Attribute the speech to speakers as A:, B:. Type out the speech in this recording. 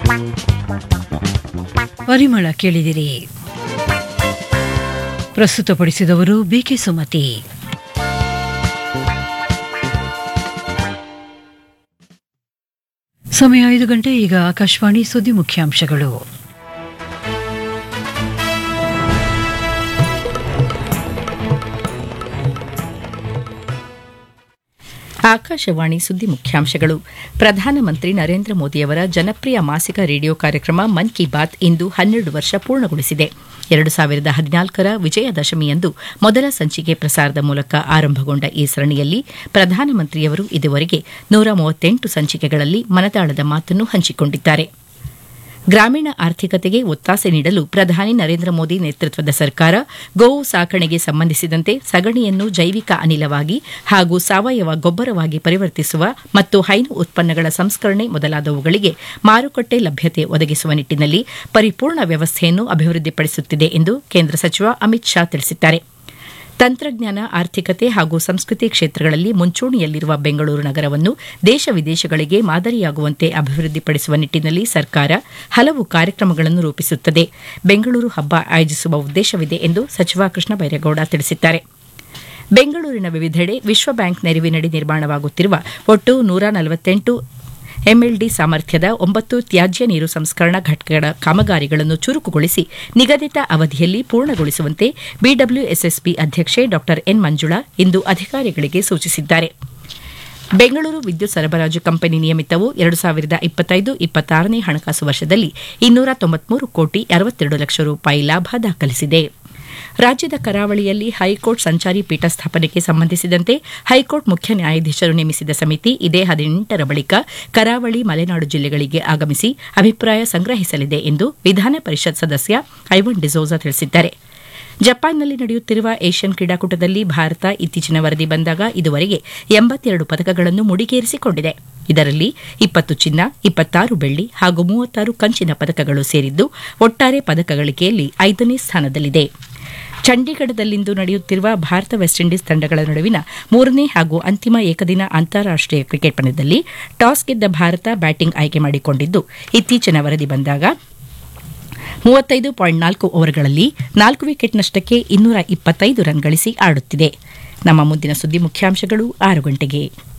A: ಪರಿಮಳ ಕೇಳಿದಿರಿ ಪ್ರಸ್ತುತಪಡಿಸಿದವರು ಬಿಕೆ ಸುಮತಿ ಸಮಯ ಐದು ಗಂಟೆ ಈಗ ಆಕಾಶವಾಣಿ ಸುದ್ದಿ ಮುಖ್ಯಾಂಶಗಳು
B: ಆಕಾಶವಾಣಿ ಸುದ್ದಿ ಮುಖ್ಯಾಂಶಗಳು ಪ್ರಧಾನಮಂತ್ರಿ ನರೇಂದ್ರ ಮೋದಿಯವರ ಜನಪ್ರಿಯ ಮಾಸಿಕ ರೇಡಿಯೋ ಕಾರ್ಯಕ್ರಮ ಮನ್ ಕಿ ಬಾತ್ ಇಂದು ಹನ್ನೆರಡು ವರ್ಷ ಪೂರ್ಣಗೊಳಿಸಿದೆ ಎರಡು ಸಾವಿರದ ಹದಿನಾಲ್ಕರ ವಿಜಯದಶಮಿಯಂದು ಮೊದಲ ಸಂಚಿಕೆ ಪ್ರಸಾರದ ಮೂಲಕ ಆರಂಭಗೊಂಡ ಈ ಸರಣಿಯಲ್ಲಿ ಪ್ರಧಾನಮಂತ್ರಿಯವರು ಇದುವರೆಗೆ ನೂರ ಮೂವತ್ತೆಂಟು ಸಂಚಿಕೆಗಳಲ್ಲಿ ಮನದಾಳದ ಮಾತನ್ನು ಹಂಚಿಕೊಂಡಿದ್ದಾರೆ ಗ್ರಾಮೀಣ ಆರ್ಥಿಕತೆಗೆ ಒತ್ತಾಸೆ ನೀಡಲು ಪ್ರಧಾನಿ ನರೇಂದ್ರ ಮೋದಿ ನೇತೃತ್ವದ ಸರ್ಕಾರ ಗೋವು ಸಾಕಣೆಗೆ ಸಂಬಂಧಿಸಿದಂತೆ ಸಗಣಿಯನ್ನು ಜೈವಿಕ ಅನಿಲವಾಗಿ ಹಾಗೂ ಸಾವಯವ ಗೊಬ್ಬರವಾಗಿ ಪರಿವರ್ತಿಸುವ ಮತ್ತು ಹೈನು ಉತ್ಪನ್ನಗಳ ಸಂಸ್ಕರಣೆ ಮೊದಲಾದವುಗಳಿಗೆ ಮಾರುಕಟ್ಟೆ ಲಭ್ಯತೆ ಒದಗಿಸುವ ನಿಟ್ಟಿನಲ್ಲಿ ಪರಿಪೂರ್ಣ ವ್ಯವಸ್ಥೆಯನ್ನು ಅಭಿವೃದ್ಧಿಪಡಿಸುತ್ತಿದೆ ಎಂದು ಕೇಂದ್ರ ಸಚಿವ ಅಮಿತ್ ಶಾ ತಿಳಿಸಿದ್ದಾರೆ ತಂತ್ರಜ್ಞಾನ ಆರ್ಥಿಕತೆ ಹಾಗೂ ಸಂಸ್ಕೃತಿ ಕ್ಷೇತ್ರಗಳಲ್ಲಿ ಮುಂಚೂಣಿಯಲ್ಲಿರುವ ಬೆಂಗಳೂರು ನಗರವನ್ನು ದೇಶ ವಿದೇಶಗಳಿಗೆ ಮಾದರಿಯಾಗುವಂತೆ ಅಭಿವೃದ್ಧಿಪಡಿಸುವ ನಿಟ್ಟಿನಲ್ಲಿ ಸರ್ಕಾರ ಹಲವು ಕಾರ್ಯಕ್ರಮಗಳನ್ನು ರೂಪಿಸುತ್ತದೆ ಬೆಂಗಳೂರು ಹಬ್ಬ ಆಯೋಜಿಸುವ ಉದ್ದೇಶವಿದೆ ಎಂದು ಸಚಿವ ಕೃಷ್ಣ ಬೈರೇಗೌಡ ತಿಳಿಸಿದ್ದಾರೆ ಬೆಂಗಳೂರಿನ ವಿವಿಧೆಡೆ ವಿಶ್ವ ಬ್ಯಾಂಕ್ ನೆರವಿನಡಿ ನಿರ್ಮಾಣವಾಗುತ್ತಿರುವ ಒಟ್ಟು ನೂರ ನಲವತ್ತೆಂಟು ಎಂಎಲ್ಡಿ ಸಾಮರ್ಥ್ಯದ ಒಂಬತ್ತು ತ್ಯಾಜ್ಯ ನೀರು ಸಂಸ್ಕರಣಾ ಘಟಕಗಳ ಕಾಮಗಾರಿಗಳನ್ನು ಚುರುಕುಗೊಳಿಸಿ ನಿಗದಿತ ಅವಧಿಯಲ್ಲಿ ಪೂರ್ಣಗೊಳಿಸುವಂತೆ ಬಿಡಬ್ಲ್ಯೂಎಸ್ಎಸ್ಬಿ ಅಧ್ಯಕ್ಷೆ ಡಾ ಎನ್ ಮಂಜುಳಾ ಇಂದು ಅಧಿಕಾರಿಗಳಿಗೆ ಸೂಚಿಸಿದ್ದಾರೆ ಬೆಂಗಳೂರು ವಿದ್ಯುತ್ ಸರಬರಾಜು ಕಂಪನಿ ನಿಯಮಿತವು ಎರಡು ಸಾವಿರದ ಇಪ್ಪತ್ತೈದು ಇಪ್ಪತ್ತಾರನೇ ಹಣಕಾಸು ವರ್ಷದಲ್ಲಿ ಇನ್ನೂರ ತೊಂಬತ್ಮೂರು ಕೋಟಿ ಅರವತ್ತೆರಡು ಲಕ್ಷ ರೂಪಾಯಿ ಲಾಭ ದಾಖಲಿಸಿದೆ ರಾಜ್ಯದ ಕರಾವಳಿಯಲ್ಲಿ ಹೈಕೋರ್ಟ್ ಸಂಚಾರಿ ಪೀಠ ಸ್ಥಾಪನೆಗೆ ಸಂಬಂಧಿಸಿದಂತೆ ಹೈಕೋರ್ಟ್ ಮುಖ್ಯ ನ್ಯಾಯಾಧೀಶರು ನೇಮಿಸಿದ ಸಮಿತಿ ಇದೇ ಹದಿನೆಂಟರ ಬಳಿಕ ಕರಾವಳಿ ಮಲೆನಾಡು ಜಿಲ್ಲೆಗಳಿಗೆ ಆಗಮಿಸಿ ಅಭಿಪ್ರಾಯ ಸಂಗ್ರಹಿಸಲಿದೆ ಎಂದು ವಿಧಾನ ಪರಿಷತ್ ಸದಸ್ಯ ಐವನ್ ಡಿಸೋಜಾ ತಿಳಿಸಿದ್ದಾರೆ ಜಪಾನ್ನಲ್ಲಿ ನಡೆಯುತ್ತಿರುವ ಏಷ್ಯನ್ ಕ್ರೀಡಾಕೂಟದಲ್ಲಿ ಭಾರತ ಇತ್ತೀಚಿನ ವರದಿ ಬಂದಾಗ ಇದುವರೆಗೆ ಎಂಬತ್ತೆರಡು ಪದಕಗಳನ್ನು ಮುಡಿಗೇರಿಸಿಕೊಂಡಿದೆ ಇದರಲ್ಲಿ ಇಪ್ಪತ್ತು ಚಿನ್ನ ಇಪ್ಪತ್ತಾರು ಬೆಳ್ಳಿ ಹಾಗೂ ಮೂವತ್ತಾರು ಕಂಚಿನ ಪದಕಗಳು ಸೇರಿದ್ದು ಒಟ್ಟಾರೆ ಪದಕ ಗಳಿಕೆಯಲ್ಲಿ ಐದನೇ ಸ್ಥಾನದಲ್ಲಿದೆ ಚಂಡೀಗಢದಲ್ಲಿಂದು ನಡೆಯುತ್ತಿರುವ ಭಾರತ ವೆಸ್ಟ್ ಇಂಡೀಸ್ ತಂಡಗಳ ನಡುವಿನ ಮೂರನೇ ಹಾಗೂ ಅಂತಿಮ ಏಕದಿನ ಅಂತಾರಾಷ್ಟೀಯ ಕ್ರಿಕೆಟ್ ಪಂದ್ಯದಲ್ಲಿ ಟಾಸ್ ಗೆದ್ದ ಭಾರತ ಬ್ಯಾಟಿಂಗ್ ಆಯ್ಕೆ ಮಾಡಿಕೊಂಡಿದ್ದು ಇತ್ತೀಚಿನ ವರದಿ ಬಂದಾಗ ಮೂವತ್ತೈದು ಪಾಯಿಂಟ್ ನಾಲ್ಕು ಓವರ್ಗಳಲ್ಲಿ ನಾಲ್ಕು ವಿಕೆಟ್ ನಷ್ಟಕ್ಕೆ ಇನ್ನೂರ ಇಪ್ಪತ್ತೈದು ರನ್ ಗಳಿಸಿ ಆಡುತ್ತಿದೆ ನಮ್ಮ ಮುಂದಿನ ಸುದ್ದಿ ಮುಖ್ಯಾಂಶಗಳು ಆರು ಗಂಟೆಗೆ